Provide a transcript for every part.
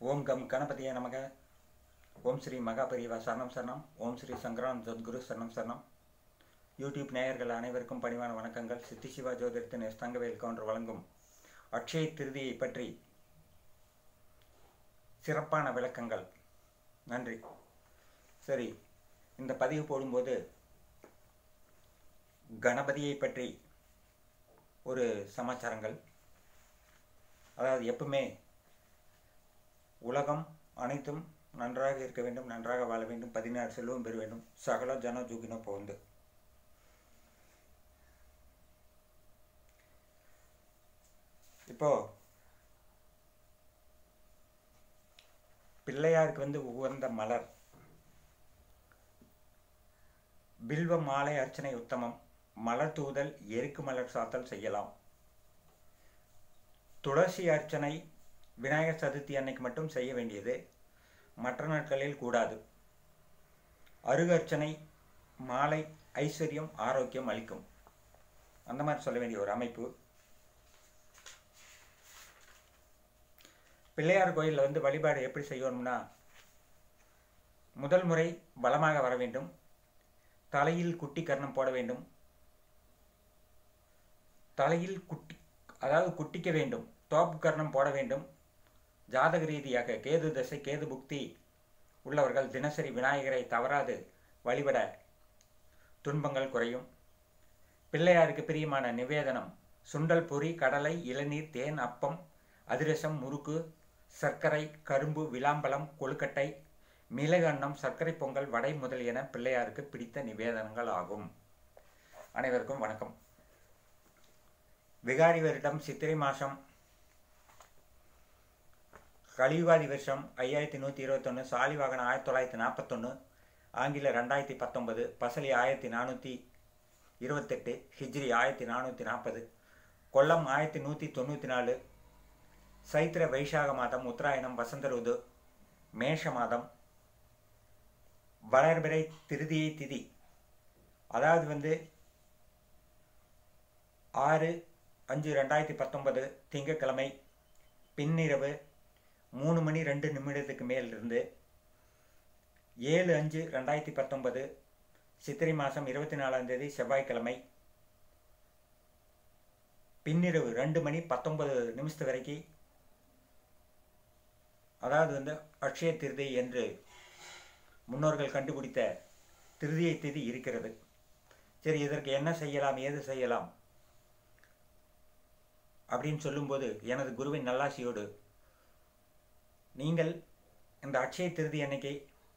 ஓம் come கணபதியே நமக ஓம் ஸ்ரீ மகாபரிவா சரணம் சரணம் ஓம் ஸ்ரீ சங்கரான் சத்குரு சரணம் சரணம் யூடியூப் நேயர்கள் அனைவருக்கும் பணிவான வணக்கங்கள் சித்தி சிவா ஜோதிடத்தின் எஸ் தங்கவேல் கவுண்டர் வழங்கும் அக்ஷய திருதியை பற்றி சிறப்பான விளக்கங்கள் நன்றி சரி இந்த பதிவு போடும்போது கணபதியை பற்றி ஒரு சமாச்சாரங்கள் அதாவது எப்பவுமே உலகம் அனைத்தும் நன்றாக இருக்க வேண்டும் நன்றாக வாழ வேண்டும் பதினாறு செல்வம் பெற வேண்டும் சகல ஜன ஜூகினோ போந்து இப்போ பிள்ளையாருக்கு வந்து உகந்த மலர் பில்வ மாலை அர்ச்சனை உத்தமம் மலர் தூதல் எருக்கு மலர் சாத்தல் செய்யலாம் துளசி அர்ச்சனை விநாயகர் சதுர்த்தி அன்னைக்கு மட்டும் செய்ய வேண்டியது மற்ற நாட்களில் கூடாது அருகு அர்ச்சனை மாலை ஐஸ்வர்யம் ஆரோக்கியம் அளிக்கும் அந்த மாதிரி சொல்ல வேண்டிய ஒரு அமைப்பு பிள்ளையார் கோயிலில் வந்து வழிபாடு எப்படி செய்யணும்னா முதல் முறை பலமாக வர வேண்டும் தலையில் குட்டி கர்ணம் போட வேண்டும் தலையில் குட்டி அதாவது குட்டிக்க வேண்டும் தோப்பு கர்ணம் போட வேண்டும் ஜாதக ரீதியாக கேது தசை கேது புக்தி உள்ளவர்கள் தினசரி விநாயகரை தவறாது வழிபட துன்பங்கள் குறையும் பிள்ளையாருக்கு பிரியமான நிவேதனம் சுண்டல் பொறி கடலை இளநீர் தேன் அப்பம் அதிரசம் முறுக்கு சர்க்கரை கரும்பு விளாம்பழம் கொழுக்கட்டை மிளகு அன்னம் சர்க்கரை பொங்கல் வடை முதலியன பிள்ளையாருக்கு பிடித்த நிவேதனங்கள் ஆகும் அனைவருக்கும் வணக்கம் விகாரி வருடம் சித்திரை மாதம் கலியுகாதி வருஷம் ஐயாயிரத்தி நூற்றி இருபத்தொன்று சாலிவாகனம் ஆயிரத்தி தொள்ளாயிரத்தி நாற்பத்தொன்று ஆங்கில ரெண்டாயிரத்தி பத்தொன்பது பசலி ஆயிரத்தி நானூற்றி இருபத்தெட்டு ஹிஜ்ரி ஆயிரத்தி நானூற்றி நாற்பது கொல்லம் ஆயிரத்தி நூற்றி தொண்ணூற்றி நாலு சைத்திர வைசாக மாதம் உத்தராயணம் வசந்த ருது மேஷ மாதம் வளர்பிறை திருதியை திதி அதாவது வந்து ஆறு அஞ்சு ரெண்டாயிரத்தி பத்தொன்பது திங்கட்கிழமை பின்னிரவு மூணு மணி ரெண்டு நிமிடத்துக்கு மேல் இருந்து ஏழு அஞ்சு ரெண்டாயிரத்தி பத்தொன்பது சித்திரை மாதம் இருபத்தி நாலாம் தேதி செவ்வாய்க்கிழமை பின்னிரவு ரெண்டு மணி பத்தொன்பது நிமிஷத்து வரைக்கும் அதாவது வந்து அக்ஷய திருதி என்று முன்னோர்கள் கண்டுபிடித்த திருதியை திதி இருக்கிறது சரி இதற்கு என்ன செய்யலாம் ஏது செய்யலாம் அப்படின்னு சொல்லும்போது எனது குருவின் நல்லாசியோடு நீங்கள் இந்த அக்ஷய திருதி அன்னைக்கு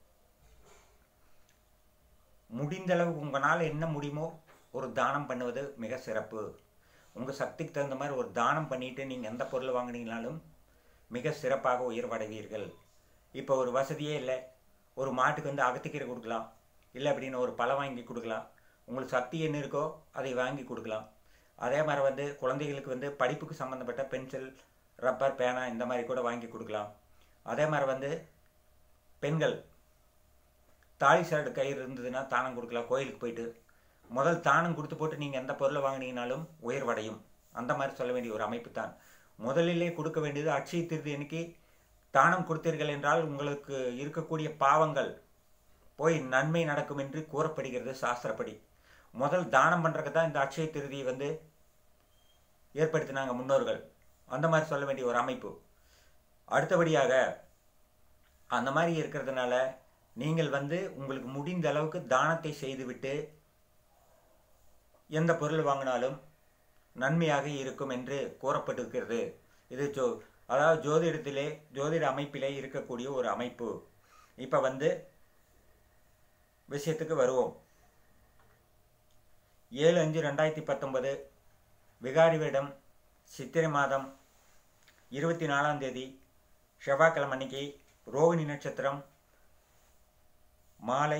முடிந்தளவு உங்களால் என்ன முடியுமோ ஒரு தானம் பண்ணுவது மிக சிறப்பு உங்கள் சக்திக்கு தகுந்த மாதிரி ஒரு தானம் பண்ணிட்டு நீங்கள் எந்த பொருள் வாங்கினீங்கனாலும் மிக சிறப்பாக உயர்வடைவீர்கள் இப்போ ஒரு வசதியே இல்லை ஒரு மாட்டுக்கு வந்து அகத்திக்கீரை கொடுக்கலாம் இல்லை அப்படின்னு ஒரு பழம் வாங்கி கொடுக்கலாம் உங்களுக்கு சக்தி என்ன இருக்கோ அதை வாங்கி கொடுக்கலாம் அதே மாதிரி வந்து குழந்தைகளுக்கு வந்து படிப்புக்கு சம்மந்தப்பட்ட பென்சில் ரப்பர் பேனா இந்த மாதிரி கூட வாங்கி கொடுக்கலாம் அதே மாதிரி வந்து பெண்கள் தாலி சரடு கயிறு இருந்ததுன்னா தானம் கொடுக்கலாம் கோயிலுக்கு போயிட்டு முதல் தானம் கொடுத்து போட்டு நீங்கள் எந்த பொருளை வாங்கினீங்கனாலும் உயர்வடையும் அந்த மாதிரி சொல்ல வேண்டிய ஒரு அமைப்பு தான் முதலிலே கொடுக்க வேண்டியது அட்சய திருதி அன்னைக்கு தானம் கொடுத்தீர்கள் என்றால் உங்களுக்கு இருக்கக்கூடிய பாவங்கள் போய் நன்மை நடக்கும் என்று கூறப்படுகிறது சாஸ்திரப்படி முதல் தானம் பண்ணுறதுக்கு தான் இந்த அட்சய திருதியை வந்து ஏற்படுத்தினாங்க முன்னோர்கள் அந்த மாதிரி சொல்ல வேண்டிய ஒரு அமைப்பு அடுத்தபடியாக அந்த மாதிரி இருக்கிறதுனால நீங்கள் வந்து உங்களுக்கு முடிந்த அளவுக்கு தானத்தை செய்துவிட்டு எந்த பொருள் வாங்கினாலும் நன்மையாக இருக்கும் என்று கூறப்பட்டிருக்கிறது இது ஜோ அதாவது ஜோதிடத்திலே ஜோதிட அமைப்பிலே இருக்கக்கூடிய ஒரு அமைப்பு இப்போ வந்து விஷயத்துக்கு வருவோம் ஏழு அஞ்சு ரெண்டாயிரத்தி பத்தொன்பது விகாரி வேடம் சித்திரை மாதம் இருபத்தி நாலாம் தேதி செவ்வாய்க்கிழமை அன்னைக்கு ரோகிணி நட்சத்திரம் மாலை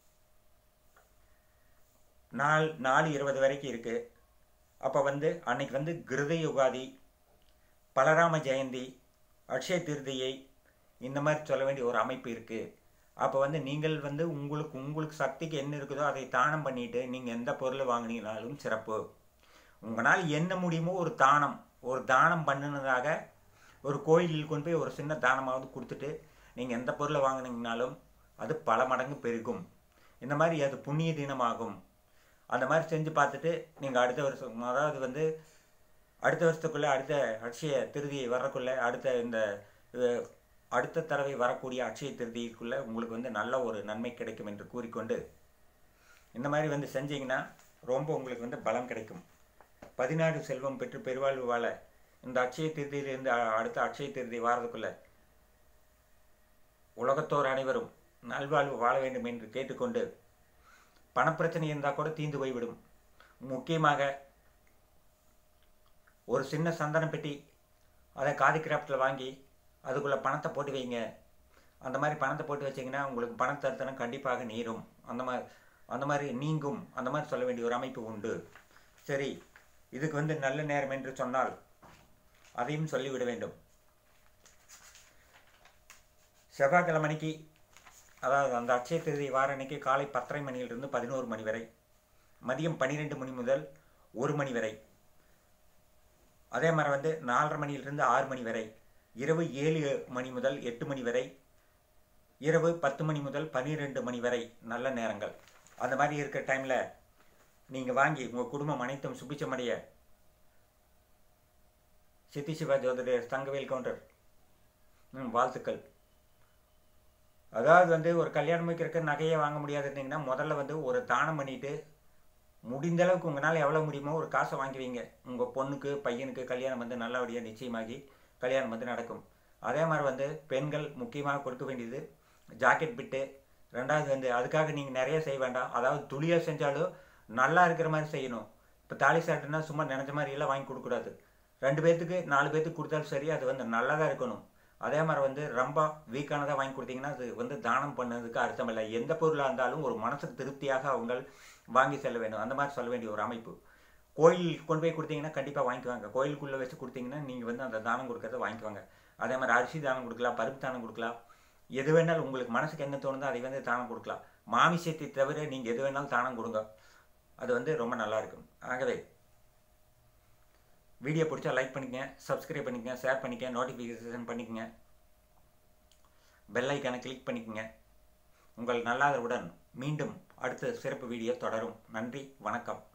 நாலு நாலு இருபது வரைக்கும் இருக்குது அப்போ வந்து அன்னைக்கு வந்து கிருத யுகாதி பலராம ஜெயந்தி அக்ஷய திருதியை இந்த மாதிரி சொல்ல வேண்டிய ஒரு அமைப்பு இருக்குது அப்போ வந்து நீங்கள் வந்து உங்களுக்கு உங்களுக்கு சக்திக்கு என்ன இருக்குதோ அதை தானம் பண்ணிட்டு நீங்கள் எந்த பொருள் வாங்கினீங்கனாலும் சிறப்பு உங்களால் என்ன முடியுமோ ஒரு தானம் ஒரு தானம் பண்ணினதாக ஒரு கோயிலில் கொண்டு போய் ஒரு சின்ன தானமாவது கொடுத்துட்டு நீங்கள் எந்த பொருளை வாங்கினீங்கனாலும் அது பல மடங்கு பெருகும் இந்த மாதிரி அது புண்ணிய தினமாகும் அந்த மாதிரி செஞ்சு பார்த்துட்டு நீங்கள் அடுத்த வருஷம் அதாவது வந்து அடுத்த வருஷத்துக்குள்ளே அடுத்த அட்சய திருதி வரக்குள்ளே அடுத்த இந்த அஹ், அடுத்த தடவை வரக்கூடிய அட்சய திருதிக்குள்ளே உங்களுக்கு வந்து நல்ல ஒரு நன்மை கிடைக்கும் என்று கூறிக்கொண்டு இந்த மாதிரி வந்து செஞ்சீங்கன்னா ரொம்ப உங்களுக்கு வந்து பலம் கிடைக்கும் பதினாறு செல்வம் பெற்று பெருவாழ்வு வாழ இந்த அட்சய திருதியிலிருந்து அ- அடுத்த அட்சய திருதி வாரதுக்குள்ள உலகத்தோர் அனைவரும் நல்வாழ்வு வாழ வேண்டும் என்று கேட்டுக்கொண்டு பணப்பிரச்சனை இருந்தால் கூட தீந்து போய்விடும் முக்கியமாக ஒரு சின்ன சந்தன பெட்டி அதை காதி கிராஃப்டில் வாங்கி அதுக்குள்ளே பணத்தை போட்டு வைங்க அந்த மாதிரி பணத்தை போட்டு வச்சிங்கன்னா உங்களுக்கு பணத்தரத்தனம் கண்டிப்பாக நீரும் அந்த மாதிரி அந்த மாதிரி நீங்கும் அந்த மாதிரி சொல்ல வேண்டிய ஒரு அமைப்பு உண்டு சரி இதுக்கு வந்து நல்ல நேரம் என்று சொன்னால் அதையும் சொல்லிவிட வேண்டும் செவ்வாய்க்கிழமைக்கு அதாவது அந்த அட்சய திருதி வார அன்னைக்கு காலை பத்தரை மணியிலிருந்து பதினோரு மணி வரை மதியம் பன்னிரெண்டு மணி முதல் ஒரு மணி வரை அதே மாதிரி வந்து நாலரை மணியிலிருந்து ஆறு மணி வரை இரவு ஏழு மணி முதல் எட்டு மணி வரை இரவு பத்து மணி முதல் பன்னிரெண்டு மணி வரை நல்ல நேரங்கள் அந்த மாதிரி இருக்கிற டைமில் நீங்கள் வாங்கி உங்கள் குடும்பம் அனைத்தும் சுபிச்சமடைய சித்தி சிவா ஜோதிடர் தங்கவேல் கவுண்டர் ம் வாழ்த்துக்கள் அதாவது வந்து ஒரு கல்யாணம் வைக்கிறதுக்கு நகையை வாங்க முடியாது இருந்தீங்கன்னா முதல்ல வந்து ஒரு தானம் பண்ணிட்டு முடிந்த அளவுக்கு உங்களால் எவ்வளோ முடியுமோ ஒரு காசை வாங்கி வைங்க உங்கள் பொண்ணுக்கு பையனுக்கு கல்யாணம் வந்து நல்லபடியாக நிச்சயமாகி கல்யாணம் வந்து நடக்கும் அதே மாதிரி வந்து பெண்கள் முக்கியமாக கொடுக்க வேண்டியது ஜாக்கெட் பிட்டு ரெண்டாவது வந்து அதுக்காக நீங்கள் நிறைய செய்ய வேண்டாம் அதாவது துளியாக செஞ்சாலும் நல்லா இருக்கிற மாதிரி செய்யணும் இப்போ தாலி சாட்டுனா சும்மா நினச்ச மாதிரி எல்லாம் வாங்கி கொடுக்கக்கூடாது ரெண்டு பேர்த்துக்கு நாலு பேர்த்துக்கு கொடுத்தாலும் சரி அது வந்து நல்லதாக இருக்கணும் அதே மாதிரி வந்து ரொம்ப வீக்கானதாக வாங்கி கொடுத்தீங்கன்னா அது வந்து தானம் பண்ணதுக்கு அர்த்தம் இல்லை எந்த பொருளாக இருந்தாலும் ஒரு மனசுக்கு திருப்தியாக அவங்க வாங்கி செல்ல வேண்டும் அந்த மாதிரி சொல்ல வேண்டிய ஒரு அமைப்பு கோயில் கொண்டு போய் கொடுத்தீங்கன்னா கண்டிப்பாக வாங்கிக்குவாங்க கோயிலுக்குள்ளே வச்சு கொடுத்தீங்கன்னா நீங்கள் வந்து அந்த தானம் கொடுக்கறத வாங்கிக்குவாங்க அதே மாதிரி அரிசி தானம் கொடுக்கலாம் பருப்பு தானம் கொடுக்கலாம் எது வேணாலும் உங்களுக்கு மனசுக்கு என்ன தோணுதோ அதை வந்து தானம் கொடுக்கலாம் மாமிசத்தை தவிர நீங்கள் எது வேணாலும் தானம் கொடுங்க அது வந்து ரொம்ப நல்லா இருக்கும் ஆகவே வீடியோ பிடிச்சா லைக் பண்ணிக்கங்க சப்ஸ்கிரைப் பண்ணிக்கங்க ஷேர் பண்ணிக்கங்க நோட்டிஃபிகேஷன் பண்ணிக்கங்க பெல் ஐக்கானை கிளிக் பண்ணிக்கங்க உங்கள் நல்லாதரவுடன் மீண்டும் அடுத்த சிறப்பு வீடியோ தொடரும் நன்றி வணக்கம்